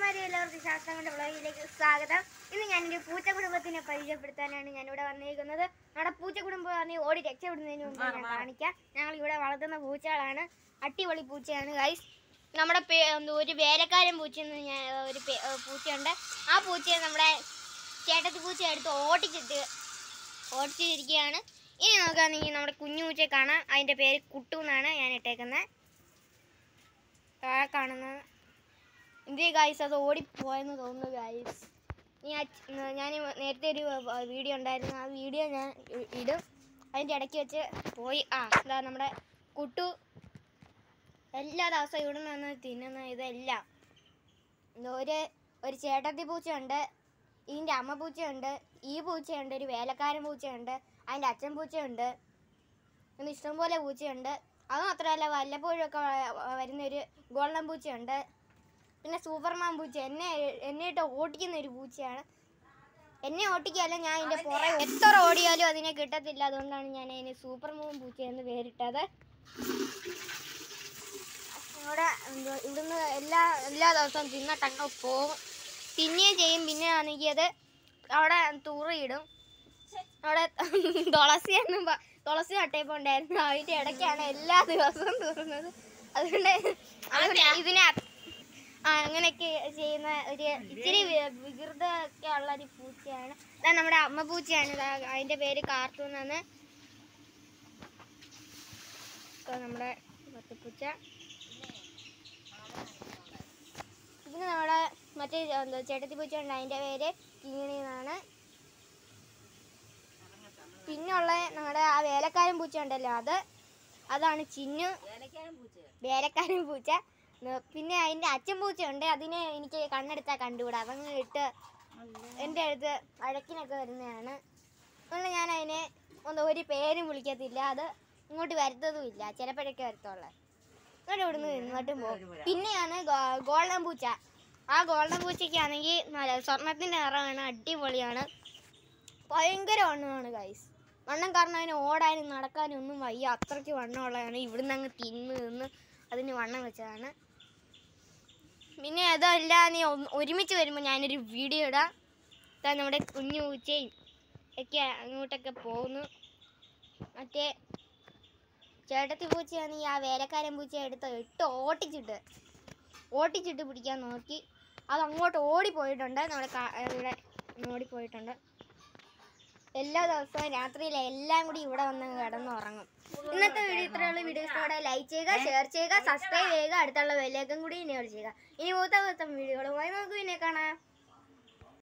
കൂട്ടുകാരെ എല്ലാവർക്കും ശാസ്ത്രങ്ങളുടെ വ്ളോഗിലേക്ക് സ്വാഗതം ഇന്ന് ഞാനൊരു പൂച്ച കുടുംബത്തിനെ പരിചയപ്പെടുത്താനാണ് ഞാനിവിടെ വന്നിരിക്കുന്നത് നമ്മുടെ പൂച്ച കുടുംബം ഓടി രക്ഷപ്പെടുന്നതിന് മുമ്പ് ഞാൻ കാണിക്കാം ഞങ്ങൾ ഇവിടെ വളർത്തുന്ന പൂച്ചകളാണ് അടിപൊളി പൂച്ചയാണ് ഗൈസ് നമ്മുടെ പേ- എന്തുവാ, ഒരു വേലക്കാരൻ പൂച്ച എന്ന് ഞാൻ ഒരു പേ- ഏ, പൂച്ചയുണ്ട് ആ പൂച്ചയെ നമ്മുടെ ചേട്ടത്തി പൂച്ച എടുത്ത് ഓട്ടിച്ചിട്ട് ഓടിച്ചിരിക്കുകയാണ് ഇനി നോക്കുകയാണെങ്കിൽ നമ്മുടെ കുഞ്ഞു പൂച്ചയെ കാണാം അതിൻ്റെ പേര് കുട്ടു എന്നാണ് ഞാൻ ഇട്ടേക്കുന്നത് ആ കാണുന്നത് എന്തേ ഗായ്സ് അത് ഓടിപ്പോയെന്ന് തോന്നുന്നു ഗായ്സ് ഞാൻ നേരത്തെ ഒരു വ- വീഡിയോ ഉണ്ടായിരുന്നു ആ വീഡിയോ ഞാൻ ഇ- ഇടും അതിൻ്റെ ഇടയ്ക്ക് വെച്ച് പോയി ആ ഇതാ നമ്മുടെ കുട്ടു എല്ലാ ദിവസവും ഇവിടെ നിന്ന് തിന്നുന്ന ഇതെല്ലാം ഇത് ഒരു ഒരു ചേട്ടത്തി പൂച്ചയുണ്ട് ഇതിൻ്റെ അമ്മ പൂച്ചയുണ്ട് ഈ പൂച്ചയുണ്ട് ഒരു വേലക്കാരൻ പൂച്ചയുണ്ട് അതിൻ്റെ അച്ഛൻ പൂച്ചയുണ്ട് ഇന്ന് ഇഷ്ടംപോലെ പൂച്ചയുണ്ട് അത് മാത്രമല്ല വല്ലപ്പോഴും ഒക്കെ വ- വരുന്ന ഒരു ഗോൾഡൻ പൂച്ചയുണ്ട് പിന്നെ സൂപ്പർമാൻ പൂച്ച എന്നെ എന്നെ ഇട്ട് ഓടിക്കുന്ന ഒരു പൂച്ചയാണ് എന്നെ ഓട്ടിക്കാലും ഞാൻ അതിൻ്റെ പുറകെ എത്ര ഓടിയാലും അതിനെ കിട്ടത്തില്ല അതുകൊണ്ടാണ് ഞാൻ അതിന് സൂപ്പർമാൻ പൂച്ച എന്ന് പേരിട്ടത് ഇവിടെ എന്തുവാ, ഇവിടുന്ന് എല്ലാ എല്ലാ ദിവസവും തിന്നിട്ടങ്ങ് പോകും തിന്നുകയും ചെയ്യും പിന്നെ ആണെങ്കിൽ അത് അവിടെ തൂറിയിടും അവിടെ തുളസി എന്നും പ- തുളസി നട്ടയപ്പോൾ ഉണ്ടായിരുന്നു അതിൻ്റെ ഇടയ്ക്കാണ് എല്ലാ ദിവസവും തൂറുന്നത് അതുകൊണ്ട് അതുകൊണ്ട് ഇതിനെ അത്- ആ, അങ്ങനെയൊക്കെ ചെയ്യുന്ന ഒരു ഇച്ചിരി വി- വികൃതമൊക്കെ ഉള്ള ഒരു പൂച്ചയാണ് ഇതാ നമ്മുടെ അമ്മ പൂച്ചയാണ് ഇതാ അതിൻ്റെ പേര് കാർത്തു എന്നാണ് ഇതാ നമ്മുടെ മത്തപ്പൂച്ച പിന്നെ നമ്മുടെ മറ്റേ എന്താ ചേട്ടത്തി പൂച്ച ഉണ്ട് അതിൻ്റെ പേര് കിങ്ങിണി എന്നാണ് പിന്നുള്ള നമ്മുടെ ആ വേലക്കാരൻ പൂച്ച ഉണ്ടല്ലോ അത് അതാണ് ചിന്നു വേലക്കാരൻ പൂച്ച ന- പിന്നെ അതിൻ്റെ അച്ഛൻ പൂച്ച ഉണ്ട് അതിനെ എനിക്ക് കണ്ണെടുത്താൽ കണ്ടുകൂടാ അതങ്ങ് ഇട്ട് എൻ്റെ അടുത്ത് അഴക്കിനൊക്കെ വരുന്നതാണ് അതുകൊണ്ട് ഞാൻ അതിനെ ഒന്ന് ഒരു പേരും വിളിക്കത്തില്ല അത് ഇങ്ങോട്ട് വരുത്തതുമില്ല ചിലപ്പോഴൊക്കെ വരത്തുള്ളൂ എന്നിട്ട് ഇവിടുന്ന് ഇങ്ങോട്ടും പോകും പിന്നെയാണ് ഗോ- ഗോൾഡൻ പൂച്ച ആ ഗോൾഡൻ പൂച്ചയ്ക്കാണെങ്കിൽ നല്ല സ്വർണത്തിൻ്റെ നിറമാണ് അടിപൊളിയാണ് ഭയങ്കര വണ്ണമാണ് ഗൈസ് വണ്ണം കാരണം അതിന് ഓടാനും നടക്കാനും ഒന്നും വയ്യ അത്രയ്ക്ക് വണ്ണമുള്ളതാണ് ഇവിടുന്ന് അങ്ങ് തിന്ന് തിന്ന് അതിന് വണ്ണം വെച്ചതാണ് പിന്നെ അതല്ല നീ ഒന്ന് ഒരുമിച്ച് വരുമ്പോൾ ഞാനൊരു വീഡിയോ ഇടാം ഇതാ നമ്മുടെ കുഞ്ഞു പൂച്ചയും ഒക്കെ അങ്ങോട്ടൊക്കെ പോകുന്നു മറ്റേ ചേട്ടത്തി പൂച്ചയാണെങ്കിൽ ആ വേലക്കാരൻ പൂച്ച എടുത്ത് ഇട്ട് ഓട്ടിച്ചിട്ട് ഓട്ടിച്ചിട്ട് പിടിക്കാൻ നോക്കി അത് അങ്ങോട്ട് ഓടിപ്പോയിട്ടുണ്ട് നമ്മുടെ കാ- ഇവിടെ ഓടിപ്പോയിട്ടുണ്ട് എല്ലാ ദിവസവും രാത്രിയിൽ എല്ലാം കൂടി ഇവിടെ വന്ന് കിടന്നുറങ്ങും ഇന്നത്തെ വീഡിയോ ഇത്രയുള്ള വീഡിയോ ഇഷ്ടത്തോടെ ലൈക്ക് ചെയ്യുക ഷെയർ ചെയ്യുക സബ്സ്ക്രൈബ് ചെയ്യുക അടുത്തുള്ള ബെല്ലേക്കും കൂടി ഇനി ചെയ്യുക ഇനി മൂത്ത മൂത്ത വീഡിയോകളുമായി നമുക്ക് പിന്നെ കാണാം